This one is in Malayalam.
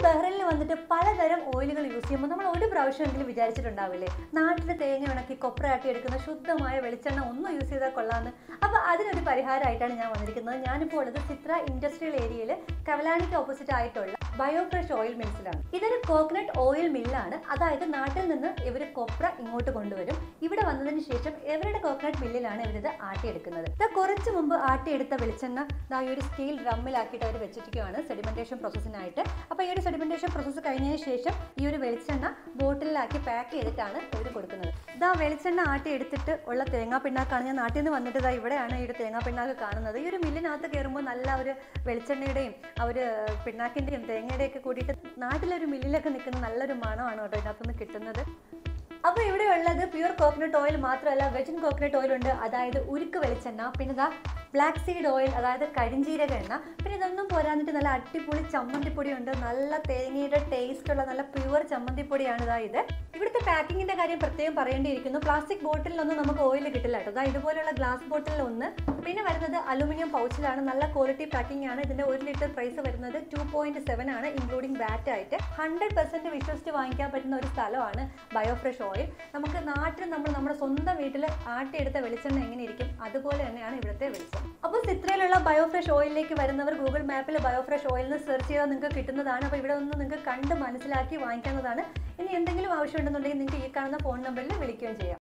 ബഹ്റൈനിൽ വന്നിട്ട് പലതരം ഓയിലുകൾ യൂസ് ചെയ്യുമ്പോൾ നമ്മൾ ഒരു പ്രാവശ്യമെങ്കിലും വിചാരിച്ചിട്ടുണ്ടാവില്ലേ നാട്ടിൽ തേങ്ങ ഉണക്കി കൊപ്രയാട്ടി എടുക്കുന്ന ശുദ്ധമായ വെളിച്ചെണ്ണ ഒന്നും യൂസ് ചെയ്താൽ കൊള്ളാമെന്ന് അപ്പോൾ അതിനൊരു പരിഹാരമായിട്ടാണ് ഞാൻ വന്നിരിക്കുന്നത് ഞാനിപ്പോൾ ഉള്ളത് ചിത്ര ഇൻഡസ്ട്രിയൽ ഏരിയയിൽ കവലാണിക്ക് ഓപ്പോസിറ്റ് ആയിട്ടുള്ള ബയോഫ്രഷ് ഓയിൽ മിൽസിലാണ് ഇതൊരു കോക്കനട്ട് ഓയിൽ മില്ലാണ് അതായത് നാട്ടിൽ നിന്ന് ഇവർ കൊപ്ര ഇങ്ങോട്ട് കൊണ്ടുവരും ഇവിടെ വന്നതിന് ശേഷം ഇവരുടെ കോക്കനട്ട് മില്ലിലാണ് ഇവരിത് ആട്ടിയെടുക്കുന്നത് ഇത് കുറച്ച് മുമ്പ് ആട്ടിയെടുത്ത വെളിച്ചെണ്ണ ദാ ഈ ഒരു സ്റ്റീൽ ഡ്രമ്മിലാക്കിയിട്ട് അവർ വെച്ചിരിക്കുകയാണ് സെഡിമെന്റേഷൻ പ്രോസസ്സിനായിട്ട് അപ്പോൾ ഈ ഒരു സെഡിമെന്റേഷൻ പ്രോസസ്സ് കഴിഞ്ഞതിന് ശേഷം ഈ ഒരു വെളിച്ചെണ്ണ ബോട്ടിലാക്കി പാക്ക് ചെയ്തിട്ടാണ് ഇവർ കൊടുക്കുന്നത് ഇതാ വെളിച്ചെണ്ണ ആട്ടി എടുത്തിട്ട് ഉള്ള തേങ്ങാ പിണ്ണാക്കാണ് ഞാൻ നാട്ടിൽ നിന്ന് വന്നിട്ട് ഇതാ ഇവിടെയാണ് ഈ ഒരു തേങ്ങാ പിണ്ണാക്ക് കാണുന്നത് ഈ ഒരു മില്ലിനകത്ത് കയറുമ്പോൾ നല്ല ഒരു വെളിച്ചെണ്ണയുടെയും ആ ഒരു പിണ്ണാക്കിൻ്റെയും തേങ്ങയുടെയും ഒക്കെ കൂടിയിട്ട് നാട്ടിലൊരു മില്ലിലൊക്കെ നിൽക്കുന്ന നല്ലൊരു മണമാണ് കേട്ടോ ഇതിനകത്തുനിന്ന് കിട്ടുന്നത് അപ്പോൾ ഇവിടെ ഉള്ളത് പ്യൂർ കോക്കനട്ട് ഓയിൽ മാത്രമല്ല വെജിൻ കോക്കനട്ട് ഓയിൽ ഉണ്ട് അതായത് ഉരുക്ക് വെളിച്ചെണ്ണ പിന്നെ ഇതാ ബ്ലാക്ക് സീഡ് ഓയിൽ അതായത് കരിഞ്ജീരക എണ്ണ പിന്നെ ഇതൊന്നും പോരാന്നിട്ട് നല്ല അടിപൊളി ചമ്മന്തിപ്പൊടി ഉണ്ട് നല്ല തേങ്ങയുടെ ടേസ്റ്റ് ഉള്ള നല്ല പ്യുവർ ചമ്മന്തിപ്പൊടിയാണ് ഇതാ ഇത് ഇവിടുത്തെ പാക്കിങ്ങിന്റെ കാര്യം പ്രത്യേകം പറയേണ്ടിയിരിക്കുന്നു പ്ലാസ്റ്റിക് ബോട്ടിലൊന്നും നമുക്ക് ഓയിൽ കിട്ടില്ല കേട്ടോ അതാ ഇതുപോലെയുള്ള ഗ്ലാസ് ബോട്ടിൽ ഒന്ന് പിന്നെ വരുന്നത് അലുമിനിയം പൗച്ചിലാണ് നല്ല ക്വാളിറ്റി പാക്കിംഗ് ആണ് ഇതിന്റെ ഒരു ലിറ്റർ പ്രൈസ് വരുന്നത് ടു പോയിന്റ് സെവൻ ആണ് ഇൻക്ലൂഡിംഗ് ബാറ്റ് ആയിട്ട് ഹൺഡ്രഡ് പെർസെന്റ് വിശ്വസിച്ച് വാങ്ങിക്കാൻ പറ്റുന്ന ഒരു സ്ഥലമാണ് ബയോഫ്രഷ് ഓയിൽ നമുക്ക് നാട്ടിൽ നമ്മൾ നമ്മുടെ സ്വന്തം വീട്ടിൽ ആട്ടിയെടുത്ത വെളിച്ചെണ്ണ എങ്ങനെ ഇരിക്കും അതുപോലെ തന്നെയാണ് ഇവിടുത്തെ വെളിച്ചെണ്ണ അപ്പോൾ ചിത്രയിലുള്ള ബയോഫ്രഷ് ഓയിലിലേക്ക് വരുന്നവർ ഗൂഗിൾ മാപ്പിൽ ബയോഫ്രഷ് ഓയിൽ എന്ന് സെർച്ച് ചെയ്താൽ നിങ്ങൾക്ക് കിട്ടുന്നതാണ് അപ്പോൾ ഇവിടെ ഒന്ന് നിങ്ങൾക്ക് കണ്ട് മനസ്സിലാക്കി വാങ്ങിക്കാവുന്നതാണ് ഇനി എന്തെങ്കിലും ആവശ്യമുണ്ടെന്നുണ്ടെങ്കിൽ നിങ്ങൾക്ക് ഈ കാണുന്ന ഫോൺ നമ്പറിൽ വിളിക്കുകയും ചെയ്യാം